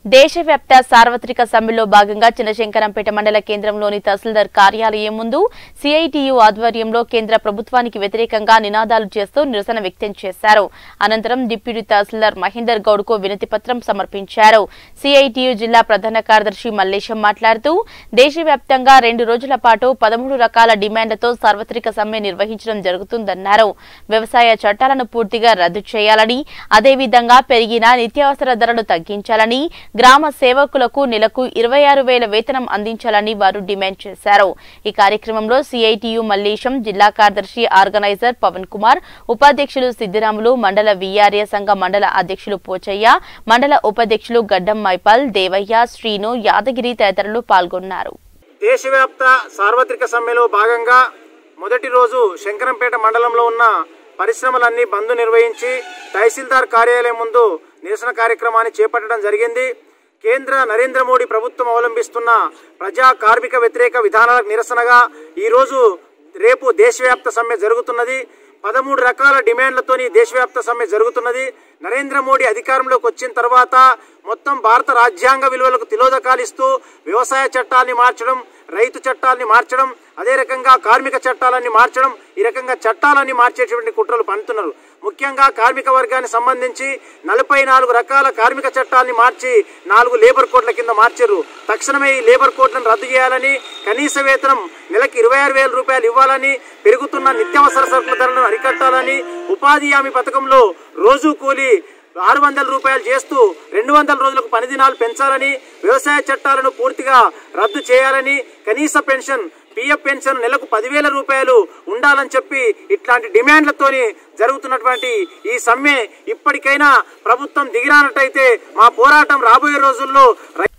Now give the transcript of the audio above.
దేశవ్యాప్త సార్వత్రిక సమ్మెలో భాగంగా చిన్నశంకరంపేట మండల కేంద్రంలోని తహసీల్దార్ కార్యాలయం ముందు సిఐటియు ఆధ్వర్యంలో కేంద్ర ప్రభుత్వానికి వ్యతిరేకంగా నినాదాలు చేస్తూ నిరసన వ్యక్తం చేశారు అనంతరం డిప్యూటీ తహసీల్దార్ మహేందర్ గౌడ్కు వినతి పత్రం సమర్పించారు సిఐటియు జిల్లా ప్రధాన కార్యదర్శి మల్లేశం మాట్లాడుతూ దేశవ్యాప్తంగా రెండు రోజుల పాటు పదమూడు రకాల డిమాండ్లతో సార్వత్రిక సమ్మె నిర్వహించడం జరుగుతుందన్నారు వ్యవసాయ చట్టాలను పూర్తిగా రద్దు చేయాలని అదేవిధంగా పెరిగిన నిత్యావసర ధరలు తగ్గించాలని గ్రామ సేవకులకు నెలకు ఇరవై ఆరు వేల వేతనం అందించాలని వారు డిమాండ్ చేశారు ఈ కార్యక్రమంలో సిఐటియు మల్లేశం జిల్లా కార్యదర్శి ఆర్గనైజర్ పవన్ కుమార్ ఉపాధ్యక్షులు సిద్దిరాములు మండల విఆర్ఏ సంఘ మండల అధ్యక్షులు పోచయ్య మండల ఉపాధ్యక్షులు గడ్డం మైపాల్ దేవయ్య శ్రీను యాదగిరి తదితరులు పాల్గొన్నారు దేశవ్యాప్త సార్వత్రిక సమ్మెలో భాగంగా మొదటి రోజు శంకరంపేట మండలంలో ఉన్న పరిశ్రమలన్నీ బంద్ నిర్వహించి తహసీల్దార్ కార్యాలయం ముందు నిరసన కార్యక్రమాన్ని చేపట్టడం జరిగింది కేంద్ర నరేంద్ర మోడీ ప్రభుత్వం అవలంబిస్తున్న ప్రజా కార్మిక వ్యతిరేక విధానాలకు నిరసనగా ఈరోజు రేపు దేశవ్యాప్త సమ్మె జరుగుతున్నది పదమూడు రకాల డిమాండ్లతోని దేశవ్యాప్త సమ్మె జరుగుతున్నది నరేంద్ర మోడీ అధికారంలోకి వచ్చిన తర్వాత మొత్తం భారత రాజ్యాంగ విలువలకు తిలోదకాలిస్తూ వ్యవసాయ చట్టాన్ని మార్చడం రైతు చట్టాలని మార్చడం అదే రకంగా కార్మిక చట్టాలన్నీ మార్చడం ఈ రకంగా చట్టాలన్నీ మార్చేటువంటి కుట్రలు పన్నుతున్నారు ముఖ్యంగా కార్మిక వర్గానికి సంబంధించి నలభై నాలుగు రకాల కార్మిక చట్టాలని మార్చి నాలుగు లేబర్ కోడ్ల కింద మార్చారు తక్షణమే ఈ లేబర్ కోడ్లను రద్దు చేయాలని కనీస వేతనం నెలకి ఇరవై ఆరు వేల రూపాయలు ఇవ్వాలని పెరుగుతున్న నిత్యావసర సరుకుల ధరలను అరికట్టాలని ఉపాధి హామీ పథకంలో రోజు కూలీ ఆరు వందల రూపాయలు చేస్తూ రెండు వందల రోజులకు పని దినాలు పెంచాలని వ్యవసాయ చట్టాలను పూర్తిగా రద్దు చేయాలని కనీస పెన్షన్ పిఎఫ్ పెన్షన్ నెలకు పదివేల రూపాయలు ఉండాలని చెప్పి ఇట్లాంటి డిమాండ్లతోని జరుగుతున్నటువంటి ఈ సమ్మె ఇప్పటికైనా ప్రభుత్వం దిగిరానట్టయితే మా పోరాటం రాబోయే రోజుల్లో